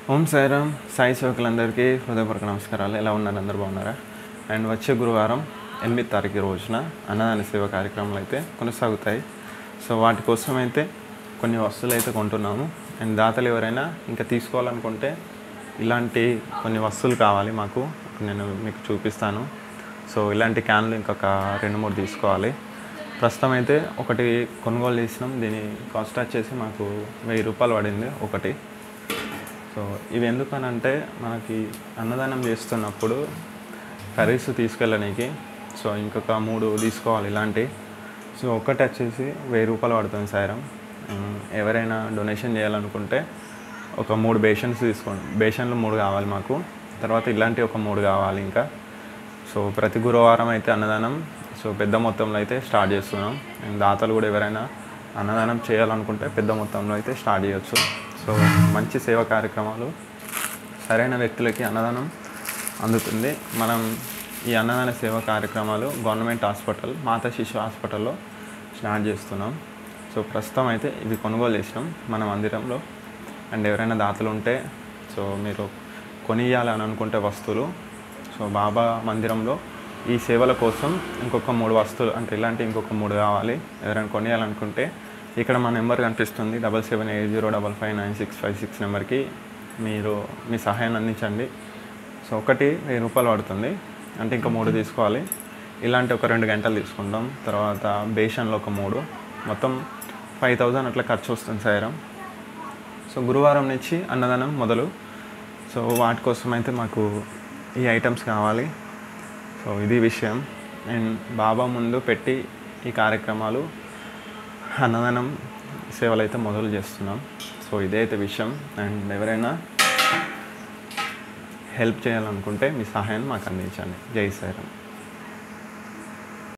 ఓం సాయిరామ్ సాయి సేవకులందరికీ హృదయపూర్వక నమస్కారాలు ఎలా ఉన్నారు అందరు బాగున్నారా అండ్ వచ్చే గురువారం ఎనిమిది తారీఖు రోజున అన్నదాన సేవ కార్యక్రమాలు అయితే కొనసాగుతాయి సో వాటి కోసం అయితే కొన్ని వస్తువులు అయితే కొంటున్నాము అండ్ దాతలు ఎవరైనా ఇంకా తీసుకోవాలనుకుంటే ఇలాంటి కొన్ని వస్తువులు కావాలి మాకు నేను మీకు చూపిస్తాను సో ఇలాంటి క్యాన్లు ఇంకొక రెండు మూడు తీసుకోవాలి ప్రస్తుతం అయితే ఒకటి కొనుగోలు చేసినాం దీని కాస్ట్ వచ్చేసి మాకు వెయ్యి రూపాయలు పడింది ఒకటి సో ఇవి ఎందుకనంటే మనకి అన్నదానం చేస్తున్నప్పుడు కర్రీస్ తీసుకెళ్ళడానికి సో ఇంకొక మూడు తీసుకోవాలి ఇలాంటి సో ఒకటి వచ్చేసి వెయ్యి రూపాయలు పడుతుంది సాయం ఎవరైనా డొనేషన్ చేయాలనుకుంటే ఒక మూడు బేషన్స్ తీసుకోండి బేషన్లు మూడు కావాలి మాకు తర్వాత ఇలాంటి ఒక మూడు కావాలి ఇంకా సో ప్రతి గురువారం అయితే అన్నదానం సో పెద్ద మొత్తంలో అయితే స్టార్ట్ చేస్తున్నాం అండ్ దాతలు కూడా ఎవరైనా అన్నదానం చేయాలనుకుంటే పెద్ద మొత్తంలో అయితే స్టార్ట్ చేయొచ్చు సో మంచి సేవా కార్యక్రమాలు సరైన వ్యక్తులకి అన్నదానం అందుతుంది మనం ఈ అన్నదాన సేవా కార్యక్రమాలు గవర్నమెంట్ హాస్పిటల్ మాతా శిశు హాస్పిటల్లో స్టార్ట్ చేస్తున్నాం సో ప్రస్తుతం అయితే ఇవి కొనుగోలు చేసినాం మన మందిరంలో అండ్ ఎవరైనా దాతలు ఉంటే సో మీరు కొనియాలని అనుకుంటే వస్తువులు సో బాబా మందిరంలో ఈ సేవల కోసం ఇంకొక మూడు వస్తువులు అంటే ఇలాంటి ఇంకొక మూడు కావాలి ఎవరైనా కొనియాలనుకుంటే ఇక్కడ మా నెంబర్ కనిపిస్తుంది double seven eight zero double five nine six five six నెంబర్కి మీరు మీ సహాయాన్ని అందించండి సో ఒకటి వెయ్యి రూపాయలు పడుతుంది అంటే ఇంకా మూడు తీసుకోవాలి ఇలాంటి ఒక రెండు గంటలు తీసుకుంటాం తర్వాత బేషన్లో ఒక మూడు మొత్తం ఫైవ్ థౌజండ్ అట్లా ఖర్చు వస్తుంది సాయిరం సో గురువారం నుంచి అన్నదానం మొదలు సో వాటి కోసం అయితే మాకు ఈ ఐటమ్స్ కావాలి సో ఇది విషయం అండ్ బాబా ముందు పెట్టి ఈ కార్యక్రమాలు అన్నదానం సేవలు అయితే మొదలు చేస్తున్నాం సో ఇదే అయితే విషయం అండ్ ఎవరైనా హెల్ప్ చేయాలనుకుంటే మీ సహాయం మాకు అందించండి జై సాయిరామ్